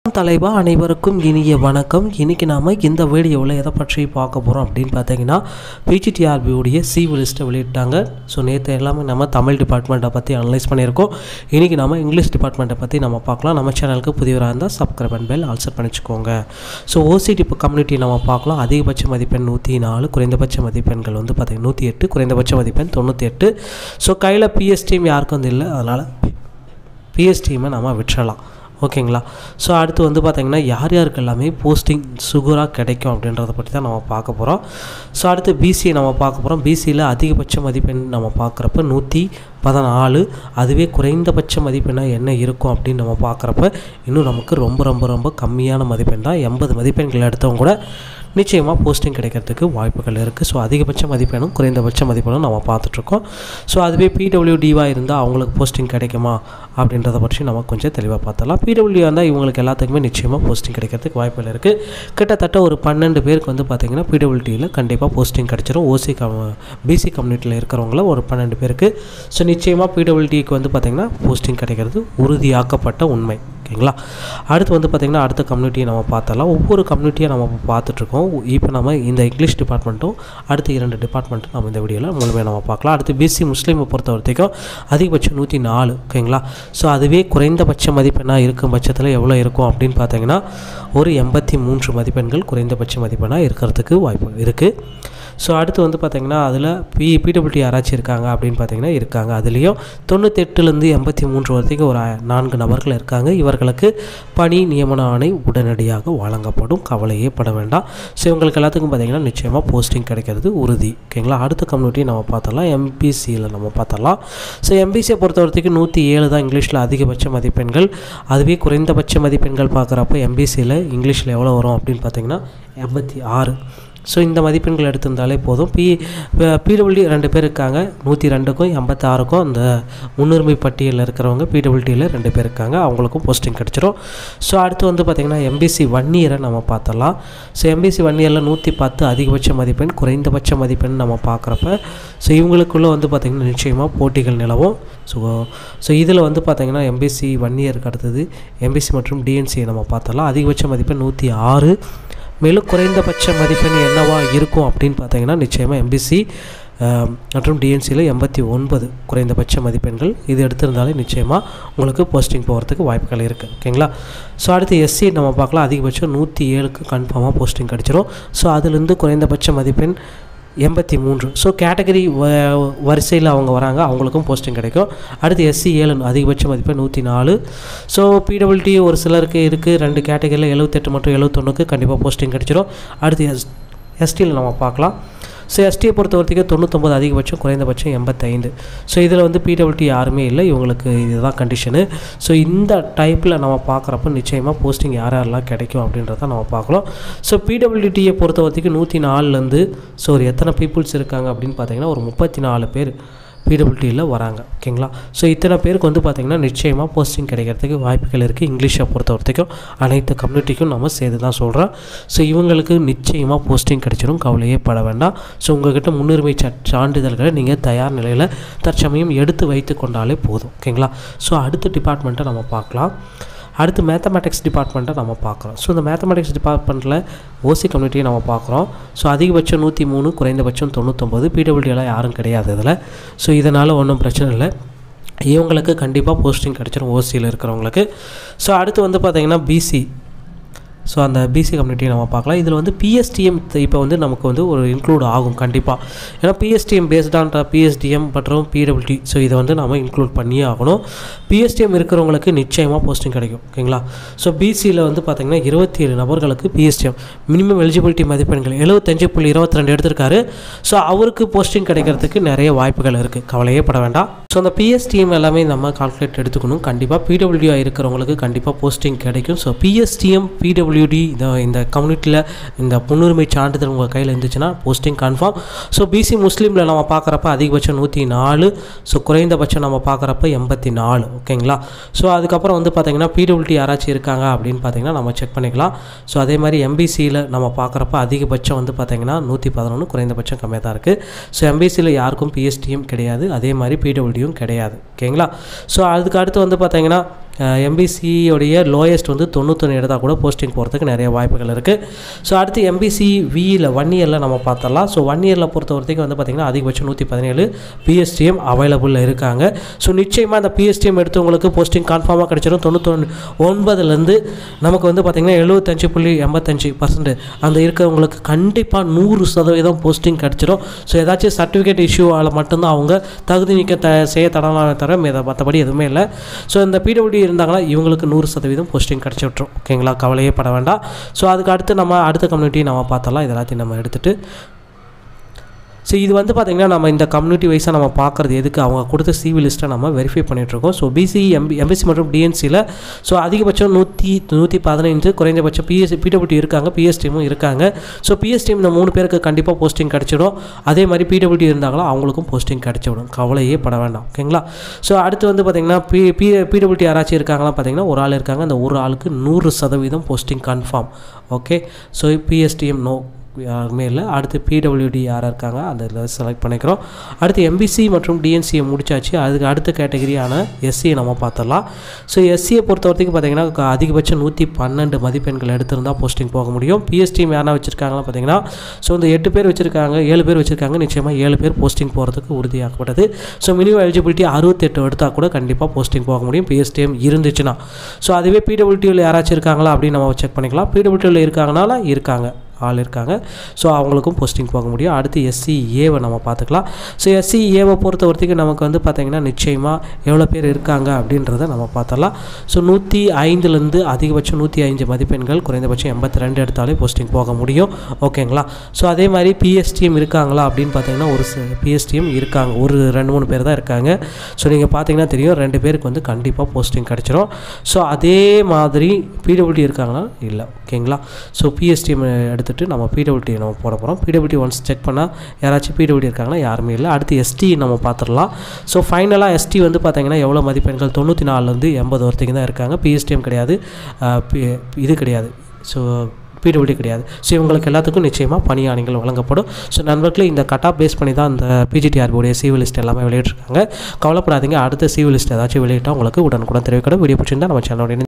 தலைவா அனைவருக்கும் இனிய வணக்கம் இன்னைக்கு நாம் இந்த வீடியோவில் எதை பற்றி பார்க்க போகிறோம் அப்படின்னு பார்த்தீங்கன்னா பிஜிடிஆர்பியுடைய சிவி லிஸ்ட்டை வெளியிட்டாங்க ஸோ நேற்று எல்லாமே நம்ம தமிழ் டிபார்ட்மெண்ட்டை பற்றி அனலைஸ் பண்ணியிருக்கோம் இன்றைக்கி நம்ம இங்கிலீஷ் டிபார்ட்மெண்ட்டை பற்றி நம்ம பார்க்கலாம் நம்ம சேனலுக்கு புதியவராக இருந்தால் சப்ஸ்கிரைப் அண்ட் பெல் ஆல்சர் பண்ணிச்சுக்கோங்க ஸோ ஓசிடி இப்போ கம்யூனிட்டி நம்ம பார்க்கலாம் அதிகபட்ச மதிப்பெண் நூற்றி நாலு குறைந்தபட்ச மதிப்பெண்கள் வந்து பார்த்தீங்கன்னா நூற்றி எட்டு குறைந்தபட்ச மதிப்பெண் தொண்ணூற்றி எட்டு ஸோ கையில் பிஎஸ்டியும் யாருக்கும் வந்து இல்லை அதனால் பிஎஸ்டியுமே நம்ம விட்டுறலாம் ஓகேங்களா ஸோ அடுத்து வந்து பார்த்திங்கன்னா யார் யாருக்கு எல்லாமே போஸ்டிங் சுகராக கிடைக்கும் அப்படின்றத பற்றி தான் நம்ம பார்க்க போகிறோம் ஸோ அடுத்து பிசியை நம்ம பார்க்க போகிறோம் பிசியில் அதிகபட்ச மதிப்பெண் நம்ம பார்க்குறப்ப நூற்றி பதினாலு அதுவே குறைந்தபட்ச மதிப்பெண்ணாக என்ன இருக்கும் அப்படின்னு நம்ம பார்க்குறப்ப இன்னும் நமக்கு ரொம்ப ரொம்ப ரொம்ப கம்மியான மதிப்பெண் தான் எண்பது மதிப்பெண்கள் எடுத்தவங்க கூட நிச்சயமாக போஸ்டிங் கிடைக்கிறதுக்கு வாய்ப்புகள் இருக்குது ஸோ அதிகபட்ச மதிப்பெண்ணும் குறைந்தபட்ச மதிப்பெண்ணும் நம்ம பார்த்துட்ருக்கோம் ஸோ அதுவே பிடபிள்யூடிவாக இருந்தால் அவங்களுக்கு போஸ்டிங் கிடைக்குமா அப்படின்றத பற்றி நம்ம கொஞ்சம் தெளிவாக பார்த்தலாம் பிடபிள்யூ இருந்தால் இவங்களுக்கு எல்லாத்துக்குமே நிச்சயமாக போஸ்டிங் கிடைக்கிறதுக்கு வாய்ப்புகள் இருக்குது கிட்டத்தட்ட ஒரு பன்னெண்டு பேருக்கு வந்து பார்த்திங்கன்னா பிடபிள்யூடியில் கண்டிப்பாக போஸ்டிங் கிடச்சிரும் ஓசி கம் பிசி கம்யூனிட்டியில் இருக்கிறவங்கள ஒரு பன்னெண்டு பேருக்கு ஸோ நிச்சயமாக பிடபிள்யூடிக்கு வந்து பார்த்திங்கன்னா போஸ்டிங் கிடைக்கிறது உறுதியாக்கப்பட்ட உண்மை ஓகேங்களா அடுத்து வந்து பார்த்திங்கன்னா அடுத்த கம்யூனிட்டியை நம்ம பார்த்தலாம் ஒவ்வொரு கம்யூனிட்டியை நம்ம பார்த்துட்ருக்கோம் இப்போ நம்ம இந்த இங்கிலீஷ் டிபார்ட்மெண்ட்டும் அடுத்த இரண்டு டிபார்ட்மெண்ட்டும் நம்ம இந்த வீடியோவில் முழுமையாக நம்ம பார்க்கலாம் அடுத்து பிசி முஸ்லீமை பொறுத்த வரைக்கும் அதிகபட்சம் நூற்றி நாலு ஓகேங்களா ஸோ அதுவே குறைந்தபட்ச மதிப்பெண்ணாக இருக்கும் பட்சத்தில் எவ்வளோ இருக்கும் அப்படின்னு பார்த்தீங்கன்னா ஒரு எண்பத்தி மூன்று மதிப்பெண்கள் குறைந்தபட்ச மதிப்பெண்ணாக இருக்கிறதுக்கு வாய்ப்பு இருக்குது ஸோ அடுத்து வந்து பார்த்திங்கன்னா அதில் பி பிடபிள்யூடி யாராச்சும் இருக்காங்க அப்படின்னு பார்த்தீங்கன்னா இருக்காங்க அதுலேயும் தொண்ணூத்தெட்டுலேருந்து எண்பத்தி மூன்று வரைக்கும் ஒரு நான்கு நபர்கள் இருக்காங்க இவர்களுக்கு பணி நியமன ஆணை உடனடியாக வழங்கப்படும் கவலையே பட வேண்டாம் ஸோ இவங்களுக்கு எல்லாத்துக்கும் பார்த்திங்கன்னா நிச்சயமாக போஸ்டிங் கிடைக்கிறது உறுதி ஓகேங்களா அடுத்த கம்யூனிட்டி நம்ம பார்த்தலாம் எம்பிசியில் நம்ம பார்த்தலாம் ஸோ எம்பிசியை பொறுத்த வரைக்கும் நூற்றி ஏழு தான் இங்கிலீஷில் அதிகபட்ச மதிப்பெண்கள் அதுவே குறைந்தபட்ச மதிப்பெண்கள் பார்க்குறப்ப எம்பிசியில் இங்கிலீஷில் எவ்வளோ வரும் அப்படின்னு பார்த்தீங்கன்னா எண்பத்தி ஆறு ஸோ இந்த மதிப்பெண்கள் எடுத்திருந்தாலே போதும் பி பிடபிள்யூடி ரெண்டு பேர் இருக்காங்க நூற்றி ரெண்டுக்கும் எண்பத்தாறுக்கும் அந்த முன்னுரிமை பட்டியலில் இருக்கிறவங்க பிடபிள்யூடியில் ரெண்டு பேர் இருக்காங்க அவங்களுக்கும் போஸ்டிங் கிடச்சிரும் ஸோ அடுத்து வந்து பார்த்திங்கன்னா எம்பிசி ஒன் இயரை நம்ம பார்த்தலாம் ஸோ எம்பிசி ஒன் இயரில் நூற்றி பத்து அதிகபட்ச மதிப்பெண் குறைந்தபட்ச மதிப்பெண் நம்ம பார்க்குறப்ப ஸோ இவங்களுக்குள்ளே வந்து பார்த்திங்கன்னா நிச்சயமாக போட்டிகள் நிலவும் ஸோ ஸோ இதில் வந்து பார்த்திங்கன்னா எம்பிசி ஒன் இயருக்கு அடுத்தது எம்பிசி மற்றும் டிஎன்சியை நம்ம பார்த்தலாம் அதிகபட்ச மதிப்பெண் நூற்றி ஆறு மேலும் குறைந்தபட்ச மதிப்பெண் என்னவா இருக்கும் அப்படின்னு பார்த்தீங்கன்னா நிச்சயமாக எம்பிசி மற்றும் டிஎன்சியில் எண்பத்தி ஒன்பது குறைந்தபட்ச மதிப்பெண்கள் இது எடுத்திருந்தாலே நிச்சயமாக உங்களுக்கு போஸ்டிங் போகிறதுக்கு வாய்ப்புகள் இருக்குது ஓகேங்களா ஸோ அடுத்து எஸ்சி நம்ம பார்க்கலாம் அதிகபட்சம் நூற்றி ஏழுக்கு கன்ஃபார்மாக போஸ்டிங் கிடச்சிரும் ஸோ அதுலேருந்து குறைந்தபட்ச மதிப்பெண் எண்பத்தி மூன்று ஸோ கேட்டகரி வ வரிசையில் அவங்க வராங்க அவங்களுக்கும் போஸ்டிங் கிடைக்கும் அடுத்து எஸ்சி ஏழு அதிகபட்ச மதிப்பெண் நூற்றி நாலு ஸோ பிடபிள்டி ஒரு சிலருக்கு இருக்குது ரெண்டு கேட்டகரியில் எழுபத்தெட்டு மற்றும் எழுபத்தொன்றுக்கு கண்டிப்பாக போஸ்டிங் கிடச்சிரும் அடுத்து எஸ் எஸ்டியில் நம்ம பார்க்கலாம் ஸோ எஸ்டியை பொறுத்த வரைக்கும் தொண்ணூத்தொம்பது அதிகபட்சம் குறைந்தபட்சம் எண்பத்தைந்து ஸோ இதில் வந்து பிடபிள்டி யாருமே இல்லை இவங்களுக்கு இதுதான் கண்டிஷனு ஸோ இந்த டைப்பில் நம்ம பார்க்குறப்ப நிச்சயமாக போஸ்டிங் யார் யாரெல்லாம் கிடைக்கும் அப்படின்றத நம்ம பார்க்கலாம் ஸோ பிடபிள்யூடியை பொறுத்த வரைக்கும் நூற்றி நாலுலேருந்து ஸோ ஒரு எத்தனை பீப்புள்ஸ் இருக்காங்க அப்படின்னு பார்த்தீங்கன்னா ஒரு முப்பத்தி நாலு பேர் பிடபிள்யூடியில் வராங்க ஓகேங்களா ஸோ இத்தனை பேருக்கு வந்து பார்த்திங்கன்னா நிச்சயமாக போஸ்டிங் கிடைக்கிறதுக்கு வாய்ப்புகள் இருக்குது இங்கிலீஷை பொறுத்த வரைக்கும் அனைத்து கம்யூனிட்டிக்கும் நம்ம சேர்த்து தான் சொல்கிறோம் ஸோ இவங்களுக்கு நிச்சயமாக போஸ்டிங் கிடைச்சிடும் கவலையே பட வேண்டாம் ஸோ உங்கள்கிட்ட முன்னுரிமை சான்றிதழ்களை நீங்கள் தயார் நிலையில் தற்சமயம் எடுத்து வைத்து கொண்டாலே போதும் ஓகேங்களா ஸோ அடுத்த டிபார்ட்மெண்ட்டை நம்ம பார்க்கலாம் அடுத்து மேத்தமெட்டிக்ஸ் டிபார்ட்மெண்ட்டை நம்ம பார்க்குறோம் ஸோ இந்த மேத்தமெட்டிக்ஸ் டிபார்ட்மெண்ட்டில் ஓசி கம்யூனிட்டியை நம்ம பார்க்குறோம் ஸோ அதிகபட்சம் நூற்றி மூணு குறைந்தபட்சம் தொண்ணூத்தொம்பது பிடபிள்யூடியெல்லாம் யாரும் கிடையாது இதில் ஸோ இதனால் ஒன்றும் பிரச்சனை இல்லை இவங்களுக்கு கண்டிப்பாக போஸ்டிங் கிடச்சிரும் ஓசியில் இருக்கிறவங்களுக்கு ஸோ அடுத்து வந்து பார்த்திங்கன்னா பிசி ஸோ அந்த பிசி கம்யூனிட்டியை நம்ம பார்க்கலாம் இதில் வந்து பிஎஸ்டிஎம் இப்போ வந்து நமக்கு வந்து ஒரு இன்க்ளூட் ஆகும் கண்டிப்பாக ஏன்னா பிஎஸ்டிஎம் பேஸ்டான பிஎஸ்டிஎம் மற்றும் பிடபிள்டி ஸோ இதை வந்து நம்ம இன்க்ளூட் பண்ணியே ஆகணும் பிஎஸ்டிஎம் இருக்கிறவங்களுக்கு நிச்சயமாக போஸ்டிங் கிடைக்கும் ஓகேங்களா ஸோ பிசியில் வந்து பார்த்திங்கன்னா இருபத்தி ஏழு நபர்களுக்கு பிஎஸ்டிஎம் மினிமம் எலிஜிபிலிட்டி மதிப்பெண்கள் எழுபத்தஞ்சு புள்ளி இருபத்தி ரெண்டு எடுத்திருக்காரு ஸோ அவருக்கு போஸ்டிங் கிடைக்கிறதுக்கு நிறைய வாய்ப்புகள் இருக்குது கவலையே பட வேண்டாம் ஸோ அந்த பிஎஸ்டிஎம் எல்லாமே நம்ம கால்குலேட் எடுத்துக்கணும் கண்டிப்பாக பிடபிள்யூ இருக்கிறவங்களுக்கு கண்டிப்பாக போஸ்டிங் கிடைக்கும் ஸோ பிஎஸ்டிஎம் பிடபிள்யூ டபிள்யூடி இந்த இந்த கம்யூனிட்டியில் இந்த முன்னுரிமை சான்றிதழ் உங்கள் கையில் இருந்துச்சுன்னா போஸ்டிங் கன்ஃபார்ம் ஸோ பிசி முஸ்லீமில் நம்ம பார்க்குறப்ப அதிகபட்சம் நூற்றி நாலு ஸோ குறைந்தபட்சம் நம்ம பார்க்குறப்ப எண்பத்தி நாலு ஓகேங்களா ஸோ அதுக்கப்புறம் வந்து பார்த்திங்கன்னா பிடபிள்யூடி யாராச்சும் இருக்காங்க அப்படின்னு பார்த்தீங்கன்னா நம்ம செக் பண்ணிக்கலாம் ஸோ அதே மாதிரி எம்பிசியில் நம்ம பார்க்குறப்ப அதிகபட்சம் வந்து பார்த்திங்கன்னா நூற்றி பதினொன்று குறைந்தபட்சம் கம்மியாக தான் இருக்குது ஸோ எம்பிசியில் யாருக்கும் பிஎஸ்டியும் கிடையாது அதே மாதிரி பிடபிள்யூடியும் கிடையாது ஓகேங்களா ஸோ அதுக்கு அடுத்து வந்து பார்த்திங்கன்னா எம்பிசியோடைய லோயஸ்ட் வந்து தொண்ணூத்தொன்று எடுத்தால் கூட போஸ்டிங் போகிறதுக்கு நிறைய வாய்ப்புகள் இருக்குது ஸோ அடுத்து எம்பிசி வியில் ஒன் இயரில் நம்ம பார்த்தரலாம் ஸோ ஒன் இயரில் பொறுத்த வரைக்கும் வந்து பார்த்திங்கன்னா அதிகபட்சம் நூற்றி பதினேழு பிஎஸ்டிஎம் அவைலபிள் இருக்காங்க ஸோ நிச்சயமாக அந்த பிஎஸ்டிஎம் எடுத்தவங்களுக்கு போஸ்டிங் கன்ஃபார்மாக கிடச்சிடும் தொண்ணூத்தொன்று ஒன்பதுலேருந்து நமக்கு வந்து பார்த்திங்கன்னா எழுபத்தஞ்சு புள்ளி எண்பத்தஞ்சு பர்சன்ட் அந்த இருக்கிறவங்களுக்கு கண்டிப்பாக நூறு சதவீதம் போஸ்டிங் கிடச்சிடும் ஸோ ஏதாச்சும் சர்டிஃபிகேட் இஷ்யூவால் மட்டும்தான் அவங்க தகுதி நீக்க த செய்ய தடலாம் தவிர மித மற்றபடி எதுவுமே இல்லை ஸோ இந்த பிடபிள்யூ இருந்தாங்கன்னா இவங்களுக்கு நூறு சதவீதம் போஸ்டிங் கிடச்சி விட்ரும் ஓகேங்களா கவலையே பட வேண்டாம் ஸோ அதுக்கு அடுத்து நம்ம அடுத்த கம்யூனிட்டி நம்ம பார்த்தலாம் இது எல்லாத்தையும் நம்ம எடுத்துகிட்டு ஸோ இது வந்து பார்த்திங்கன்னா நம்ம இந்த கம்யூனிட்டி வைஸாக நம்ம பார்க்குறது எதுக்கு அவங்க கொடுத்த சிவி லிஸ்ட்டை நம்ம வெரிஃபை பண்ணிகிட்ருக்கோம் ஸோ பிசி எம்பி எம்பிசி மற்றும் டிஎன்சியில் ஸோ அதிகபட்சம் நூற்றி நூற்றி பதினைஞ்சு குறைந்தபட்சம் பிஎஸ் பிடபிள்யூ இருக்காங்க பிஎஸ்டிஎமும் இருக்காங்க ஸோ பிஎஸ்டிஎம் இந்த மூணு பேருக்கு கண்டிப்பாக போஸ்டிங் கிடச்சிடும் அதே மாதிரி பிடபிள்யூ இருந்தாங்களோ அவங்களுக்கும் போஸ்டிங் கிடச்சிவிடும் கவலையே பட வேண்டாம் ஓகேங்களா ஸோ அடுத்து வந்து பார்த்திங்கன்னா பி பி பிடபிள்யூ யாராச்சும் இருக்காங்களா பார்த்தீங்கன்னா ஒரு ஆள் இருக்காங்க அந்த ஒரு ஆளுக்கு நூறு சதவீதம் posting confirm okay so B S T M no யாருமே இல்லை அடுத்து பிடபிள்யூடி யாராக இருக்காங்க அந்த இதில் செலக்ட் பண்ணிக்கிறோம் அடுத்து எம்பிசி மற்றும் டிஎன்சியை முடிச்சாச்சு அதுக்கு அடுத்த கேட்டகரியான எஸ்சியை நம்ம பார்த்துடலாம் ஸோ எஸ்சியை பொறுத்த வரைக்கும் பார்த்தீங்கன்னா அதிகபட்சம் நூற்றி பன்னெண்டு மதிப்பெண்கள் எடுத்திருந்தால் போஸ்டிங் போக முடியும் பிஎஸ்டிஎம் யாரா வச்சுருக்காங்களா பார்த்தீங்கன்னா ஸோ இந்த எட்டு பேர் வச்சுருக்காங்க ஏழு பேர் வச்சுருக்காங்க நிச்சயமாக ஏழு பேர் போஸ்டிங் போகிறதுக்கு உறுதியாக்கப்பட்டது ஸோ மினிமம் எலிஜிபிலிட்டி அறுபத்தெட்டு எடுத்தால் கூட கண்டிப்பாக போஸ்டிங் போக முடியும் பிஎஸ்டிஎம் இருந்துச்சுன்னா ஸோ அதுவே பிடபிள்யூடியில் யாராச்சும் இருக்காங்களா அப்படின்னு நம்ம செக் பண்ணிக்கலாம் பிடபிள்யூடியில் இருக்காங்கனால இருக்காங்க ஆள் இருக்காங்க ஸோ அவங்களுக்கும் போஸ்டிங் போக முடியும் அடுத்து எஸ்சி ஏவை நம்ம பார்த்துக்கலாம் ஸோ எஸ்சி ஏவை பொறுத்த வரைக்கும் நமக்கு வந்து பார்த்திங்கன்னா நிச்சயமாக எவ்வளோ பேர் இருக்காங்க அப்படின்றத நம்ம பார்த்தலாம் ஸோ நூற்றி ஐந்துலேருந்து அதிகபட்சம் நூற்றி ஐந்து மதிப்பெண்கள் குறைந்தபட்சம் எண்பத்தி ரெண்டு எடுத்தாலே போஸ்டிங் போக முடியும் ஓகேங்களா ஸோ அதே மாதிரி பிஎஸ்டிஎம் இருக்காங்களா அப்படின்னு பார்த்தீங்கன்னா ஒரு பிஎஸ்டிஎம் இருக்காங்க ஒரு ரெண்டு மூணு பேர் தான் இருக்காங்க ஸோ நீங்கள் பார்த்தீங்கன்னா தெரியும் ரெண்டு பேருக்கு வந்து கண்டிப்பாக போஸ்டிங் கிடச்சிரும் ஸோ அதே மாதிரி பிடபிள்யூடி இருக்காங்களா இல்லை ஓகேங்களா ஸோ பிஎஸ்டிஎம் எடுத்து எடுத்துகிட்டு நம்ம பிடபிள்யூடி நம்ம போட போகிறோம் பிடபிள்யூடி ஒன்ஸ் செக் பண்ணால் யாராச்சும் பிடபிள்யூடி இருக்காங்கன்னா யாருமே இல்லை அடுத்து எஸ்டி நம்ம பார்த்துடலாம் ஸோ ஃபைனலாக எஸ்டி வந்து பார்த்தீங்கன்னா எவ்வளோ மதிப்பெண்கள் தொண்ணூற்றி நாலுலேருந்து எண்பது வரைக்கும் தான் இருக்காங்க பிஎஸ்டிஎம் கிடையாது இது கிடையாது ஸோ பிடபிள்யூடி கிடையாது ஸோ இவங்களுக்கு எல்லாத்துக்கும் நிச்சயமாக பணியாணைகள் வழங்கப்படும் ஸோ நண்பர்களே இந்த கட் ஆஃப் பேஸ் பண்ணி தான் இந்த பிஜிடிஆர்பியோடைய சிவில் லிஸ்ட் எல்லாமே வெளியிட்டிருக்காங்க கவலைப்படாதீங்க அடுத்த சிவில் லிஸ்ட் ஏதாச்சும் வெளியிட்டால் உங்களுக்கு உடனுக்குடன் தெரிவிக்கணும் வீடியோ பிடிச்சிருந்தா நம்ம சேனலோட